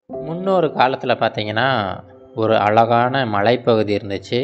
முன்னொரு காலத்தில் பார்த்தீங்கன்னா ஒரு அழகான மலைப்பகுதி இருந்துச்சு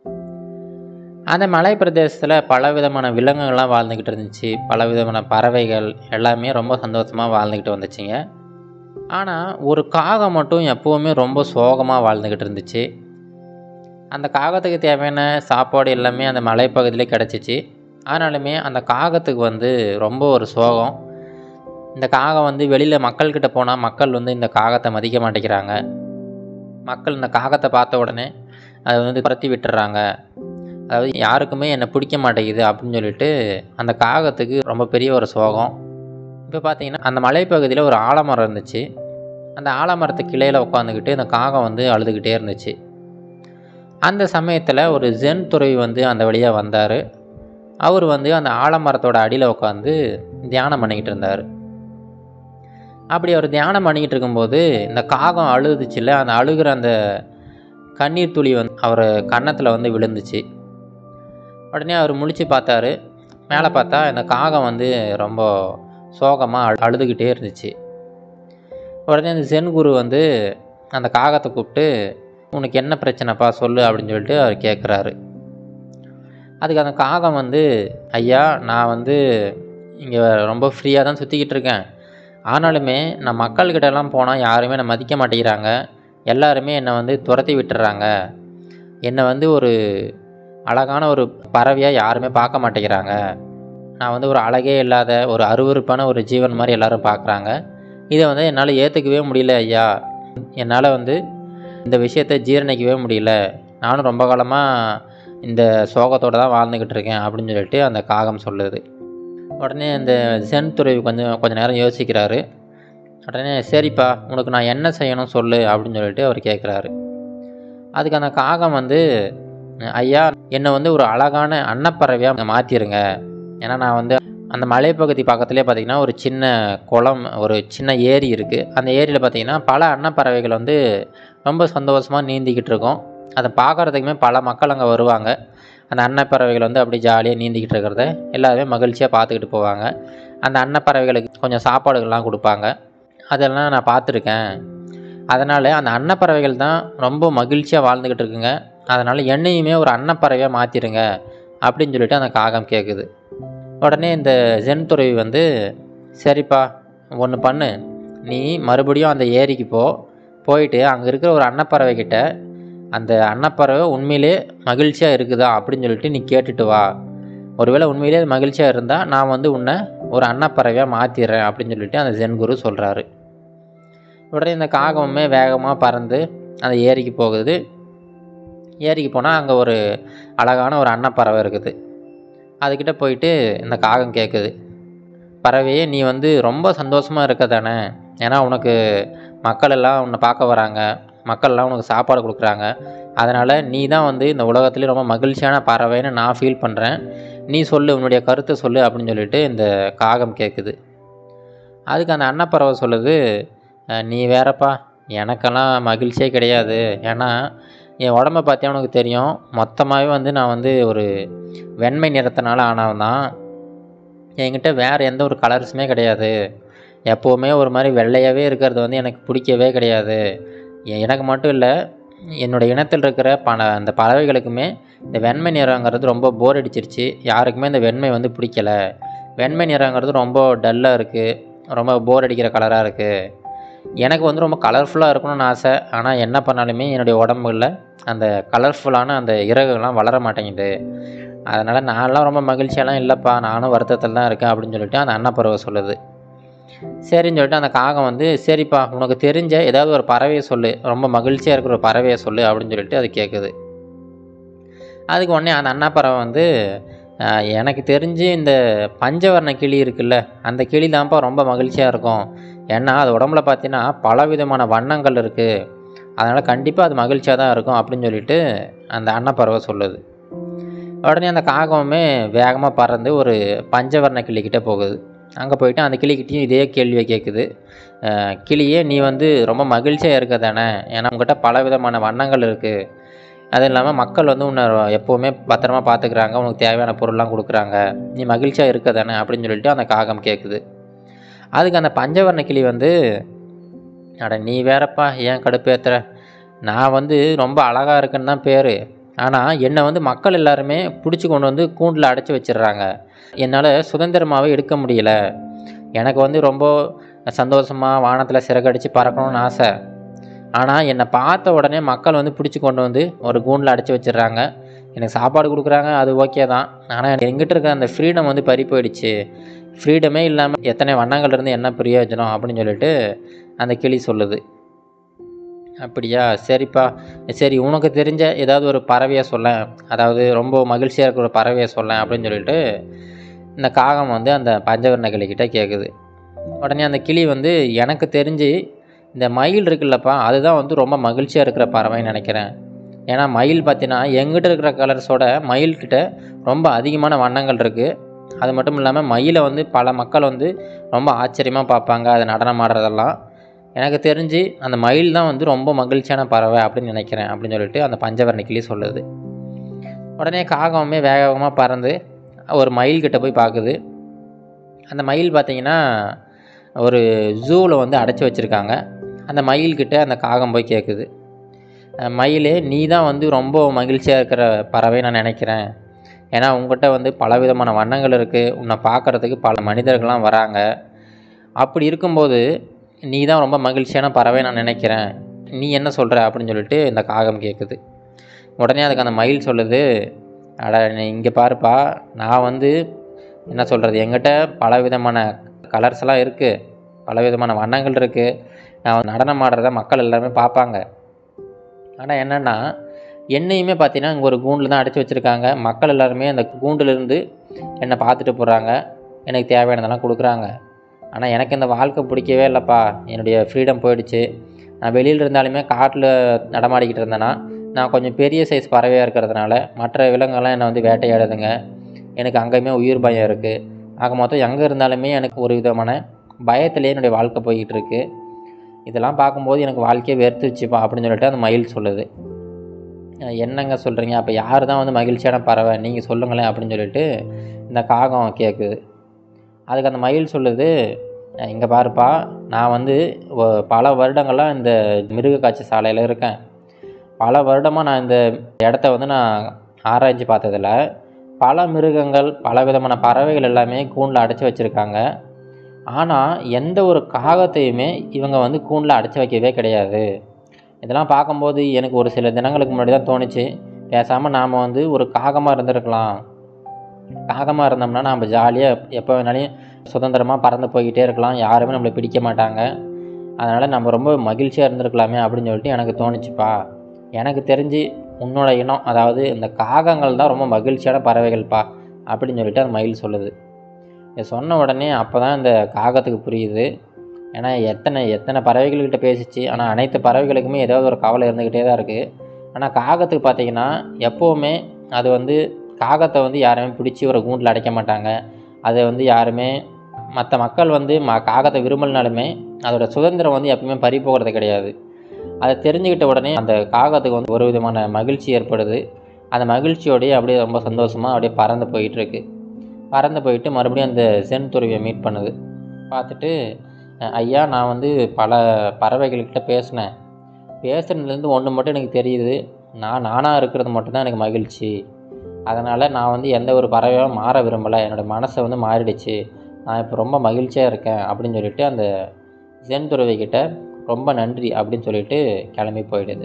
அந்த மலை பிரதேசத்தில் பலவிதமான விலங்குகள்லாம் வாழ்ந்துக்கிட்டு இருந்துச்சு பலவிதமான பறவைகள் எல்லாமே ரொம்ப சந்தோஷமாக வாழ்ந்துக்கிட்டு வந்துச்சுங்க ஆனால் ஒரு காகம் மட்டும் எப்போவுமே ரொம்ப சோகமாக வாழ்ந்துக்கிட்டு இருந்துச்சு அந்த காகத்துக்கு தேவையான சாப்பாடு எல்லாமே அந்த மலைப்பகுதியிலே கிடச்சிச்சு ஆனாலுமே அந்த காகத்துக்கு வந்து ரொம்ப ஒரு சோகம் இந்த காகம் வந்து வெளியில் மக்கள்கிட்ட போனால் மக்கள் வந்து இந்த காகத்தை மதிக்க மாட்டேங்கிறாங்க மக்கள் இந்த காகத்தை பார்த்த உடனே அதை வந்து துரத்தி விட்டுறாங்க அதாவது யாருக்குமே என்னை பிடிக்க மாட்டேங்குது அப்படின்னு சொல்லிட்டு அந்த காகத்துக்கு ரொம்ப பெரிய ஒரு சோகம் இப்போ பார்த்தீங்கன்னா அந்த மலைப்பகுதியில் ஒரு ஆலமரம் இருந்துச்சு அந்த ஆலமரத்து கிளையில் உட்காந்துக்கிட்டு அந்த காகம் வந்து அழுதுகிட்டே இருந்துச்சு அந்த சமயத்தில் ஒரு ஜென் துறவி வந்து அந்த வழியாக வந்தார் அவர் வந்து அந்த ஆலமரத்தோட அடியில் உட்காந்து தியானம் பண்ணிக்கிட்டு இருந்தார் அப்படி அவர் தியானம் பண்ணிக்கிட்டு இருக்கும்போது இந்த காகம் அழுதுச்சுல்ல அந்த அழுகிற அந்த கண்ணீர் துளி வந்து அவர் கன்னத்தில் வந்து விழுந்துச்சு உடனே அவர் முழிச்சு பார்த்தாரு மேலே பார்த்தா இந்த காகம் வந்து ரொம்ப சோகமாக அழு அழுதுகிட்டே இருந்துச்சு உடனே அந்த ஜென் குரு வந்து அந்த காகத்தை கூப்பிட்டு உனக்கு என்ன பிரச்சனைப்பா சொல்லு அப்படின்னு சொல்லிட்டு அவர் கேட்குறாரு அதுக்கு அந்த காகம் வந்து ஐயா நான் வந்து இங்கே ரொம்ப ஃப்ரீயாக தான் சுற்றிக்கிட்டு இருக்கேன் ஆனாலுமே நான் மக்கள்கிட்ட எல்லாம் போனால் யாருமே என்னை மதிக்க மாட்டேங்கிறாங்க எல்லாருமே என்னை வந்து துரத்தி விட்டுறாங்க என்னை வந்து ஒரு அழகான ஒரு பறவையாக யாருமே பார்க்க மாட்டேங்கிறாங்க நான் வந்து ஒரு அழகே இல்லாத ஒரு அருவருப்பான ஒரு ஜீவன் மாதிரி எல்லாரும் பார்க்குறாங்க இதை வந்து என்னால் ஏற்றுக்கவே முடியல ஐயா என்னால் வந்து இந்த விஷயத்தை ஜீரணிக்கவே முடியல நானும் ரொம்ப காலமாக இந்த சோகத்தோடு தான் வாழ்ந்துக்கிட்டு இருக்கேன் அப்படின்னு சொல்லிட்டு அந்த காகம் சொல்லுது உடனே அந்த சென் துறவி கொஞ்சம் கொஞ்சம் நேரம் யோசிக்கிறாரு உடனே சரிப்பா உனக்கு நான் என்ன செய்யணும் சொல்லு அப்படின்னு சொல்லிட்டு அவர் கேட்குறாரு அதுக்கு அந்த காகம் வந்து ஐயா என்னை வந்து ஒரு அழகான அன்னப்பறவையாக மாற்றிருங்க ஏன்னா நான் வந்து அந்த மலைப்பகுதி பக்கத்துலேயே பார்த்தீங்கன்னா ஒரு சின்ன குளம் ஒரு சின்ன ஏரி இருக்குது அந்த ஏரியில் பார்த்தீங்கன்னா பல அன்னப்பறவைகள் வந்து ரொம்ப சந்தோஷமாக நீந்திக்கிட்டு இருக்கும் அதை பார்க்குறதுக்குமே பல மக்கள் அங்கே வருவாங்க அந்த அன்னப்பறவைகள் வந்து அப்படி ஜாலியாக நீந்திக்கிட்டு இருக்கிறத எல்லாருமே மகிழ்ச்சியாக பார்த்துக்கிட்டு போவாங்க அந்த அன்னப்பறவைகளுக்கு கொஞ்சம் சாப்பாடுகள்லாம் கொடுப்பாங்க அதெல்லாம் நான் பார்த்துருக்கேன் அதனால் அந்த அன்னப்பறவைகள் தான் ரொம்ப மகிழ்ச்சியாக வாழ்ந்துக்கிட்டு இருக்குங்க அதனால் என்னையுமே ஒரு அன்னப்பறவையாக மாற்றிடுங்க அப்படின்னு சொல்லிட்டு அந்த காகம் கேட்குது உடனே இந்த ஜென் துறவி வந்து சரிப்பா ஒன்று பண்ணு நீ மறுபடியும் அந்த ஏரிக்கு போ போயிட்டு அங்கே இருக்கிற ஒரு அன்னப்பறவை கிட்ட அந்த அன்னப்பறவை உண்மையிலே மகிழ்ச்சியாக இருக்குதா அப்படின்னு சொல்லிட்டு நீ கேட்டுட்டு வா ஒருவேளை உண்மையிலே அது மகிழ்ச்சியாக இருந்தால் நான் வந்து உன்னை ஒரு அன்னப்பறவையாக மாற்றிடுறேன் அப்படின்னு சொல்லிட்டு அந்த ஜென் குரு சொல்கிறாரு உடனே இந்த காகமுமே வேகமாக பறந்து அந்த ஏரிக்கு போகுது ஏரிக்கு போனால் அங்கே ஒரு அழகான ஒரு அன்னப்பறவை இருக்குது அதுக்கிட்ட போயிட்டு இந்த காகம் கேட்குது பறவையே நீ வந்து ரொம்ப சந்தோஷமாக இருக்க தானே ஏன்னா உனக்கு மக்கள் எல்லாம் உன்னை பார்க்க வராங்க மக்கள்லாம் உனக்கு சாப்பாடு கொடுக்குறாங்க அதனால் நீ தான் வந்து இந்த உலகத்துலேயே ரொம்ப மகிழ்ச்சியான பறவைன்னு நான் ஃபீல் பண்ணுறேன் நீ சொல்லு உன்னுடைய கருத்தை சொல்லு அப்படின்னு சொல்லிட்டு இந்த காகம் கேட்குது அதுக்கு அந்த அன்னப்பறவை சொல்லுது நீ வேறப்பா எனக்கெல்லாம் மகிழ்ச்சியே கிடையாது ஏன்னா என் உடம்ப பார்த்தா உனக்கு தெரியும் மொத்தமாகவே வந்து நான் வந்து ஒரு வெண்மை நிறத்தினால ஆனவன் தான் என்கிட்ட வேறு எந்த ஒரு கலர்ஸுமே கிடையாது எப்போவுமே ஒரு மாதிரி வெள்ளையாகவே இருக்கிறது வந்து எனக்கு பிடிக்கவே கிடையாது எனக்கு மட்டும் இல்லை என்னோடய இனத்தில் இருக்கிற பல அந்த பறவைகளுக்குமே இந்த வெண்மை நிறங்கிறது ரொம்ப போர் அடிச்சிருச்சு யாருக்குமே இந்த வெண்மை வந்து பிடிக்கல வெண்மை நிறங்கிறது ரொம்ப டல்லாக இருக்குது ரொம்ப போர் அடிக்கிற கலராக இருக்குது எனக்கு வந்து ரொம்ப கலர்ஃபுல்லாக இருக்கணும்னு ஆசை ஆனால் என்ன பண்ணாலுமே என்னுடைய உடம்புல அந்த கலர்ஃபுல்லான அந்த இறகுகள்லாம் வளர மாட்டேங்குது அதனால் நான்லாம் ரொம்ப மகிழ்ச்சியெல்லாம் இல்லைப்பா நானும் வருத்தத்தில் தான் இருக்கேன் அப்படின்னு சொல்லிட்டு அந்த அன்னப்பறவை சொல்லுது சரின்னு சொல்லிட்டு அந்த காகம் வந்து சரிப்பா உனக்கு தெரிஞ்ச ஏதாவது ஒரு பறவையை சொல்லு ரொம்ப மகிழ்ச்சியாக இருக்கிற ஒரு பறவையை சொல்லு அப்படின்னு சொல்லிட்டு அது கேட்குது அதுக்கு உடனே அந்த அன்னப்பறவை வந்து எனக்கு தெரிஞ்சு இந்த பஞ்சவர்ண கிளி இருக்குல்ல அந்த கிளி தான்ப்பா ரொம்ப மகிழ்ச்சியாக இருக்கும் ஏன்னா அது உடம்புல பார்த்தீங்கன்னா பல விதமான வண்ணங்கள் இருக்குது அதனால் கண்டிப்பாக அது மகிழ்ச்சியாக தான் இருக்கும் அப்படின்னு சொல்லிட்டு அந்த அன்னப்பறவை சொல்லுது உடனே அந்த காகமுமே வேகமாக பறந்து ஒரு பஞ்சவர்ண கிளிக்கிட்டே போகுது அங்கே போயிட்டு அந்த கிளிக்கிட்டையும் இதே கேள்வியை கேட்குது கிளியே நீ வந்து ரொம்ப மகிழ்ச்சியாக இருக்க தானே ஏன்னா உங்கள்கிட்ட பல விதமான வண்ணங்கள் இருக்குது அது இல்லாமல் மக்கள் வந்து உன்னை எப்போவுமே பத்திரமா பார்த்துக்கிறாங்க உனக்கு தேவையான பொருள்லாம் கொடுக்குறாங்க நீ மகிழ்ச்சியாக இருக்க தானே அப்படின்னு சொல்லிட்டு அந்த காகம் கேட்குது அதுக்கு அந்த பஞ்சவர்ண கிளி வந்து அட நீ வேறப்பா ஏன் கடுப்பேத்துற நான் வந்து ரொம்ப அழகாக இருக்குன்னு தான் பேர் ஆனால் என்னை வந்து மக்கள் எல்லாருமே பிடிச்சி கொண்டு வந்து கூண்டில் அடைச்சி வச்சிடுறாங்க என்னால் சுதந்திரமாகவே எடுக்க முடியல எனக்கு வந்து ரொம்ப சந்தோஷமாக வானத்தில் சிறகடிச்சு பறக்கணும்னு ஆசை ஆனால் என்னை பார்த்த உடனே மக்கள் வந்து பிடிச்சி கொண்டு வந்து ஒரு கூண்டில் அடைச்சி வச்சிடுறாங்க எனக்கு சாப்பாடு கொடுக்குறாங்க அது ஓகே தான் ஆனால் எங்கிட்ட இருக்க அந்த ஃப்ரீடம் வந்து பறி போயிடுச்சு ஃப்ரீடமே இல்லாமல் எத்தனை வண்ணங்கள் இருந்து என்ன பிரயோஜனம் அப்படின்னு சொல்லிட்டு அந்த கிளி சொல்லுது அப்படியா சரிப்பா சரி உனக்கு தெரிஞ்ச ஏதாவது ஒரு பறவையை சொல்லேன் அதாவது ரொம்ப மகிழ்ச்சியாக இருக்கிற ஒரு பறவையை சொல்லேன் அப்படின்னு சொல்லிட்டு இந்த காகம் வந்து அந்த பஞ்சவர்ண கிளிக்கிட்ட கேட்குது உடனே அந்த கிளி வந்து எனக்கு தெரிஞ்சு இந்த மயில் இருக்குல்லப்பா அதுதான் வந்து ரொம்ப மகிழ்ச்சியாக இருக்கிற பறவைன்னு நினைக்கிறேன் ஏன்னா மயில் பார்த்தீங்கன்னா எங்கிட்ட இருக்கிற கலர்ஸோட மயில்கிட்ட ரொம்ப அதிகமான வண்ணங்கள் இருக்குது அது மட்டும் இல்லாமல் மயிலை வந்து பல மக்கள் வந்து ரொம்ப ஆச்சரியமாக பார்ப்பாங்க அது நடனம் ஆடுறதெல்லாம் எனக்கு தெரிஞ்சு அந்த மயில் தான் வந்து ரொம்ப மகிழ்ச்சியான பறவை அப்படின்னு நினைக்கிறேன் அப்படின்னு சொல்லிட்டு அந்த பஞ்சவர்ண கிளி சொல்லுது உடனே காகமே வேக வேகமாக பறந்து ஒரு மயில்கிட்ட போய் பார்க்குது அந்த மயில் பார்த்தீங்கன்னா ஒரு ஜூவில் வந்து அடைச்சி வச்சுருக்காங்க அந்த மயில்கிட்ட அந்த காகம் போய் கேட்குது "அஹ் மயிலே நீ தான் வந்து ரொம்ப மகிழ்ச்சியாக இருக்கிற பறவை நான் நினைக்கிறேன் ஏன்னா உங்ககிட்ட வந்து பலவிதமான வண்ணங்கள் இருக்குது உன்னை பார்க்குறதுக்கு பல மனிதர்கள்லாம் வராங்க அப்படி இருக்கும்போது நீ தான் ரொம்ப மகிழ்ச்சியான பறவை நான் நினைக்கிறேன் நீ என்ன சொல்கிற அப்படின்னு சொல்லிட்டு இந்த காகம் கேட்குது உடனே அதுக்கு அந்த மயில் சொல்லுது அட நீ இங்கே பாருப்பா நான் வந்து என்ன சொல்கிறது எங்கிட்ட பல விதமான கலர்ஸ் எல்லாம் இருக்குது பல விதமான வண்ணங்கள் இருக்குது நான் நடனம் ஆடுறத மக்கள் எல்லாருமே பார்ப்பாங்க ஆனால் என்னென்னா என்னையுமே பார்த்தீங்கன்னா இங்கே ஒரு கூண்டில் தான் அடைச்சி வச்சுருக்காங்க மக்கள் எல்லாருமே அந்த கூண்டுலேருந்து என்னை பார்த்துட்டு போகிறாங்க எனக்கு தேவையானதெல்லாம் கொடுக்குறாங்க ஆனால் எனக்கு இந்த வாழ்க்கை பிடிக்கவே இல்லைப்பா என்னுடைய ஃப்ரீடம் போயிடுச்சு நான் வெளியில் இருந்தாலுமே காட்டில் நடமாடிக்கிட்டு இருந்தேன்னா நான் கொஞ்சம் பெரிய சைஸ் பறவையாக இருக்கிறதுனால மற்ற விலங்குகள்லாம் என்னை வந்து வேட்டையாடுதுங்க எனக்கு அங்கேயுமே உயிர் பயம் இருக்குது ஆக மொத்தம் எங்கே இருந்தாலுமே எனக்கு ஒரு விதமான பயத்திலே என்னுடைய வாழ்க்கை போய்கிட்டு இருக்கு இதெல்லாம் பார்க்கும்போது எனக்கு வாழ்க்கையே வெறுத்துச்சுப்பா அப்படின்னு சொல்லிட்டு அந்த மயில் சொல்லுது அஹ் என்னங்க சொல்கிறீங்க அப்போ யார் தான் வந்து மகிழ்ச்சியான பறவை நீங்கள் சொல்லுங்களேன் அப்படின்னு சொல்லிட்டு இந்த காகம் கேட்குது அதுக்கு அந்த மயில் சொல்லுது இங்கே பாருப்பா நான் வந்து ஒ- பல வருடங்களாக இந்த மிருக காட்சி சாலையில் இருக்கேன் பல வருடமாக நான் இந்த இடத்த வந்து நான் ஆராய்ச்சி பார்த்ததில் பல மிருகங்கள் பல விதமான பறவைகள் எல்லாமே கூண்டில் அடைச்சி வச்சுருக்காங்க ஆனால் எந்த ஒரு காகத்தையுமே இவங்க வந்து கூண்டில் அடைச்சி வைக்கவே கிடையாது இதெல்லாம் பார்க்கும்போது எனக்கு ஒரு சில தினங்களுக்கு முன்னாடி தான் தோணுச்சு பேசாமல் நாம் வந்து ஒரு காகமாக இருந்திருக்கலாம் காகமாக இருந்தோம்னா நாம் ஜாலியாக எப்போ வேணாலும் சுதந்திரமாக பறந்து போய்கிட்டே இருக்கலாம் யாருமே நம்மளை பிடிக்க மாட்டாங்க அதனால் நம்ம ரொம்ப மகிழ்ச்சியாக இருந்திருக்கலாமே அப்படின்னு சொல்லிட்டு எனக்கு தோணுச்சுப்பா எனக்கு தெரிஞ்சு உன்னோட இனம் அதாவது இந்த காகங்கள் தான் ரொம்ப மகிழ்ச்சியான பறவைகள்ப்பா அப்படின்னு சொல்லிட்டு அந்த மயில் சொல்லுது இதை சொன்ன உடனே அப்போ தான் இந்த காகத்துக்கு புரியுது ஏன்னா எத்தனை எத்தனை பறவைகள்கிட்ட பேசிச்சு ஆனால் அனைத்து பறவைகளுக்குமே ஏதாவது ஒரு கவலை இருந்துக்கிட்டே தான் இருக்குது ஆனால் காகத்துக்கு பார்த்தீங்கன்னா எப்போவுமே அது வந்து காகத்தை வந்து யாருமே பிடிச்சி ஒரு கூண்டில் அடைக்க மாட்டாங்க அதை வந்து யாருமே மற்ற மக்கள் வந்து ம காகத்தை விரும்பலனாலுமே அதோட சுதந்திரம் வந்து எப்பவுமே பறி போகிறது கிடையாது அதை தெரிஞ்சுக்கிட்ட உடனே அந்த காகத்துக்கு வந்து ஒரு விதமான மகிழ்ச்சி ஏற்படுது அந்த மகிழ்ச்சியோடயே அப்படியே ரொம்ப சந்தோஷமாக அப்படியே பறந்து போயிட்டுருக்கு பறந்து போயிட்டு மறுபடியும் அந்த சென் துருவியை மீட் பண்ணுது பார்த்துட்டு "அஹ், ஐயா நான் வந்து பல பறவைகள்கிட்ட பேசினேன் பேசுனதுலேருந்து ஒன்று மட்டும் எனக்கு தெரியுது நான் நானாக இருக்கிறது மட்டும்தான் எனக்கு மகிழ்ச்சி அதனால் நான் வந்து எந்த ஒரு பறவையும் மாற விரும்பலை என்னோடய மனசை வந்து மாறிடுச்சு நான் இப்போ ரொம்ப மகிழ்ச்சியாக இருக்கேன் அப்படின்னு சொல்லிட்டு அந்த ஜென் துறவி கிட்ட ரொம்ப நன்றி அப்படின்னு சொல்லிட்டு கிளம்பி போயிடுது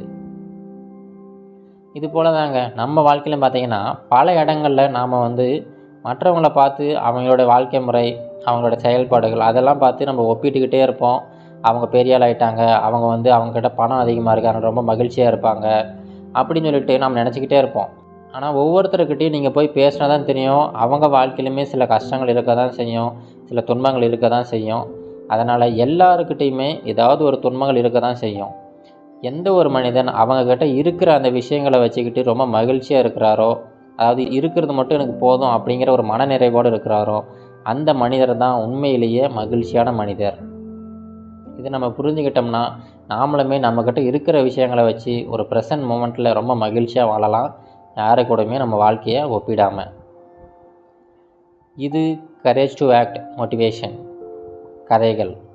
இது போல தாங்க நம்ம வாழ்க்கையிலும் பார்த்தீங்கன்னா பல இடங்களில் நாம் வந்து மற்றவங்கள பார்த்து அவங்களோட வாழ்க்கை முறை அவங்களோட செயல்பாடுகள் அதெல்லாம் பார்த்து நம்ம ஒப்பிட்டுக்கிட்டே இருப்போம் அவங்க பெரிய ஆள் ஆயிட்டாங்க அவங்க வந்து அவங்கக்கிட்ட பணம் அதிகமாக இருக்காங்க ரொம்ப மகிழ்ச்சியாக இருப்பாங்க அப்படின்னு சொல்லிட்டு நம்ம நினச்சிக்கிட்டே இருப்போம் ஆனால் ஒவ்வொருத்தருக்கிட்டையும் நீங்கள் போய் பேசினா தான் தெரியும் அவங்க வாழ்க்கையிலுமே சில கஷ்டங்கள் இருக்க தான் செய்யும் சில துன்பங்கள் இருக்க தான் செய்யும் அதனால் எல்லாருக்கிட்டேயுமே ஏதாவது ஒரு துன்பங்கள் இருக்க தான் செய்யும் எந்த ஒரு மனிதன் அவங்கக்கிட்ட இருக்கிற அந்த விஷயங்களை வச்சுக்கிட்டு ரொம்ப மகிழ்ச்சியாக இருக்கிறாரோ அதாவது இருக்கிறது மட்டும் எனக்கு போதும் அப்படிங்கிற ஒரு மனநிறைவோடு இருக்கிறாரோ அந்த மனிதர் தான் உண்மையிலேயே மகிழ்ச்சியான மனிதர் இது நம்ம புரிஞ்சுக்கிட்டோம்னா நாமளுமே நம்மக்கிட்ட இருக்கிற விஷயங்களை வச்சு ஒரு ப்ரெசன்ட் மூமெண்ட்டில் ரொம்ப மகிழ்ச்சியாக வாழலாம் யாரு கூடயுமே நம்ம வாழ்க்கையை ஒப்பிடாமல் இது கரேஜ் டு ஆக்ட் மோட்டிவேஷன் கதைகள்